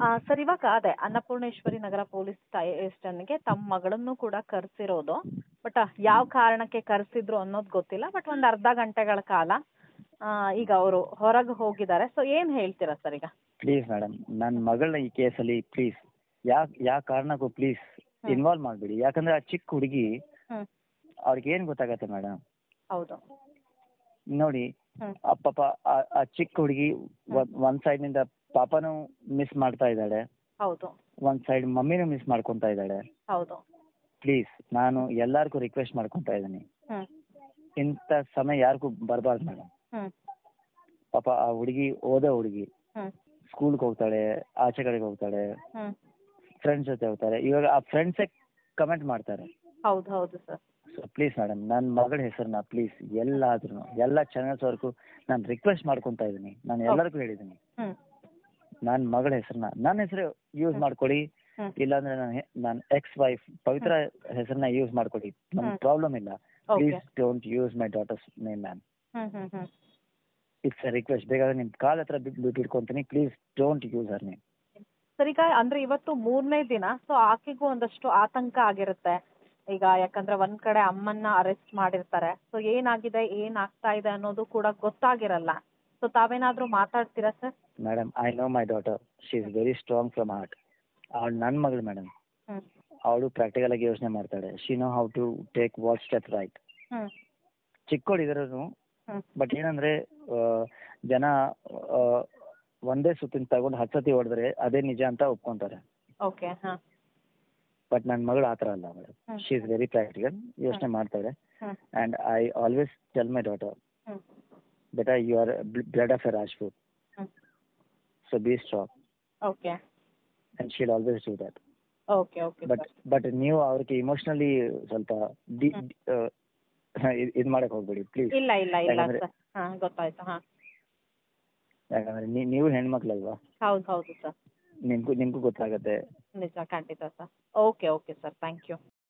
Sir ಇವಾಗ ಅದೇ ಅನ್ನಪೂರ್ಣೇಶ್ವರಿ ನಗರ police ಸ್ಟೇಷನ್ಗೆ ತಮ್ಮ ಮಗಳನ್ನು ಕೂಡ ಕರೆಸಿರೋದು ಬಟ್ ಯಾವ ಕಾರಣಕ್ಕೆ ಕರೆಸಿದ್ರು ಅನ್ನೋದು ಗೊತ್ತಿಲ್ಲ ಬಟ್ ಒಂದು ಅರ್ಧ ಗಂಟೆಗಳ ಕಾಲ ಆ, ಈಗ ಅವರು ಹೊರಗೆ ಹೋಗಿದ್ದಾರೆ ಸೊ ಏನು ಹೇಳ್ತೀರಾ ಸರ್ ಈಗ ಪ್ಲೀಸ್ ಮೇಡಮ್ ನನ್ನ ಮಗಳನ್ನ ಈ ಕೇಸಲ್ಲಿ ಪ್ಲೀಸ್ ಯಾಕೆ ಯಾವ ಕಾರಣಕ್ಕೂ ಪ್ಲೀಸ್ ಹ್ಮ್. ಇನ್ವಾಲ್ವ್ ಮಾಡಬೇಡಿ ಯಾಕಂದ್ರೆ ಆ ಚಿಕ್ಕ ಹುಡುಗಿ ಹ್ಞೂ ಅವ್ರಿಗೆ ಏನು ಗೊತ್ತಾಗತ್ತೆ ಮೇಡಮ್ ಹೌದು ನೋಡಿ ಹ್ಮ್. ಆ ಪಾಪ ಆ- ಆ ಚಿಕ್ಕ ಹುಡುಗಿ ಒಂದ್ ಸೈಡ್ ನಿಂದ ಪಾಪನೂ ಮಿಸ್ ಮಾಡ್ತಾ ಇದ್ದಾಳೆ ಹೌದು ಒಂದ್ ಸೈಡ್ ಮಮ್ಮಿನೂ ಮಿಸ್ ಮಾಡ್ಕೊಂತಾ ಇದ್ದಾಳೆ ಹೌದು ಪ್ಲೀಸ್ ನಾನು ಎಲ್ಲಾರ್ಗೂ ರಿಕ್ವೆಸ್ಟ್ ಮಾಡ್ಕೊಂತಾ ಇದ್ದೀನಿ ಹ್ಞೂ ಇಂಥ ಸಮಯ ಯಾರಿಗೂ ಬರಬಾರ್ದು ಮೇಡಮ್ ಹ್ಞೂ ಪಾಪ ಆ ಹುಡುಗಿ ಓದೋ ಹುಡುಗಿ ಹ್ಞೂ ಸ್ಕೂಲ್ಗೆ ಹೋಗ್ತಾಳೆ ಆಚೆ ಕಡೆಗೆ ಹೋಗ್ತಾಳೆ ಹ್ಞೂ ಫ್ರೆಂಡ್ಸ್ ಜೊತೆ ಹೋಗ್ತಾರೆ ಇವಾಗ ಆ ಫ್ರೆಂಡ್ಸೇ ಕಮೆಂಟ್ ಮಾಡ್ತಾರೆ ಹೌದು ಹೌದು ಸರ್ ಸೊ ಪ್ಲೀಸ್ ಮೇಡಮ್ ನನ್ನ ಮಗಳ ಹೆಸರನ್ನ ಪ್ಲೀಸ್ ಎಲ್ಲಾದ್ರೂ ಎಲ್ಲ ಚಾನೆಲ್ಸ್ ವರ್ಗೂ ನಾನು ರಿಕ್ವೆಸ್ಟ್ ಮಾಡ್ಕೊಂತಾ ಇದ್ದೀನಿ ನಾನು ಎಲ್ಲರಿಗೂ ಹೇಳಿದ್ದೀನಿ ಹ್ಞೂ ನನ್ನ ಮಗಳ ಹೆಸರನ್ನ ನನ್ನ ಹೆಸರು ಯೂಸ್ ಮಾಡ್ಕೊಳ್ಳಿ ಹ್ಮ್. ಇಲ್ಲಾಂದ್ರೆ ನನ್ನ ನನ್ನ ಎಕ್ಸ್ ವೈಫ್ ಪವಿತ್ರ ಹೆಸರನ್ನ ಯೂಸ್ ಮಾಡ್ಕೊಳ್ಳಿ ನಮ್ಗೆ ಹ್ಮ್. ಪ್ರಾಬ್ಲಮ್ ಇಲ್ಲ okay please don't use my daughter's name ma'am ಹ್ಞೂ ಹ್ಞೂ ಹ್ಞೂ ಇಟ್ಸ್ ಅ ರಿಕ್ವೆಸ್ಟ್ ಬೇಕಾದ್ರೆ ನಿಮ್ಮ ಕಾಲ್ ಹತ್ರ ಬಿಟ್ಟು ಬಿಟ್ಟು ಇಟ್ಕೊಂತೀನಿ please don't use her name sir ಈಗ ಅಂದ್ರೆ ಇವತ್ತು ಮೂರನೇ ದಿನ ಸೊ ಆಕೆಗೂ ಒಂದಷ್ಟು ಆತಂಕ ಆಗಿರುತ್ತೆ ಈಗ ಯಾಕಂದ್ರೆ ಒಂದ್ ಕಡೆ ಅಮ್ಮನ್ನ ಅರೆಸ್ಟ್ ಮಾಡಿರ್ತಾರೆ ಸೊ ಏನಾಗಿದೆ ಏನಾಗ್ತಾ ಇದೆ ಅನ್ನೋದು ಕೂಡ ಗೊತ್ತಾಗಿರಲ್ಲ ಸೊ ತಾವೇನಾದ್ರೂ ಮಾತಾಡ್ತೀರಾ sir madam I know my daughter she is very strong from heart ಅವಳು ನನ್ನ ಮಗಳು ಮೇಡಮ್ ಹ್ಮ್ ಅವಳು ಪ್ರಾಕ್ಟಿಕಲ್ ಆಗಿ ಯೋಚನೆ ಮಾಡ್ತಾಳೆ she know how to take what step right hmm ಚಿಕ್ಕವಳಿದ್ರು ಹ್ಮ್ ಬಟ್ ಏನಂದ್ರೆ ಆ, ಜನ ಆ, ಒಂದೇ ಸುತ್ತಿನ ತಗೊಂಡು ಹತ್ತು ಸತಿ ಹೊಡೆದ್ರೆ ಅದೇ ನಿಜ ಅಂತ ಒಪ್ಕೊಂತಾರೆ ಓಕೆ ಹಾ ಬಟ್ ನನ್ನ ಮಗಳು ಆ ಥರ ಅಲ್ಲ madam hmm. She is very practical ಯೋಚನೆ ಮಾಡ್ತಾಳೆ hmm and I always tell my daughter hmm ಬೆಟಾ you are blood of a Rajput hmm so be strong okay and she'll always do that okay okay but but ನೀವು ಅವ್ರಿಗೆ emotionally ಸ್ವಲ್ಪ D ಇದು ಮಾಡಕ್ ಹೋಗ್ಬೇಡಿ please ಇಲ್ಲ ಇಲ್ಲ ಇಲ್ಲ ಯಾಕಂದ್ರೆ- ಸರ್ ಹಾ ಗೊತ್ತಾಯ್ತು ಹಾ ಯಾಕಂದ್ರೆ ನೀ- ನೀವು ಹೆಣ್ಮಕ್ಳಲ್ವಾ ಹೌದು ಹೌದು ಸರ್ ನಿಮ್ಗೂ ನಿಮ್ಗೂ ಗೊತ್ತಾಗತ್ತೆ ನಿಜ ಖಂಡಿತ sir okay okay sir thank you